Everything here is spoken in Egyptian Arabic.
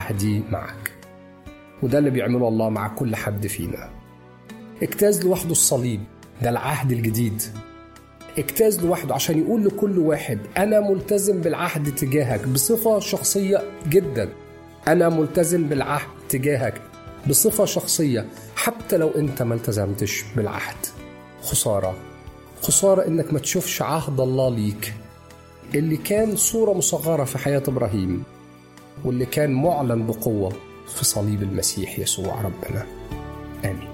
عهدي معك وده اللي بيعمله الله مع كل حد فينا اجتاز لوحده الصليب ده العهد الجديد اجتاز لوحده عشان يقول لكل واحد أنا ملتزم بالعهد تجاهك بصفة شخصية جدا أنا ملتزم بالعهد تجاهك بصفة شخصية حتى لو أنت ما التزمتش بالعهد خسارة خسارة إنك ما تشوفش عهد الله ليك اللي كان صورة مصغرة في حياة إبراهيم واللي كان معلن بقوة في صليب المسيح يسوع ربنا آمين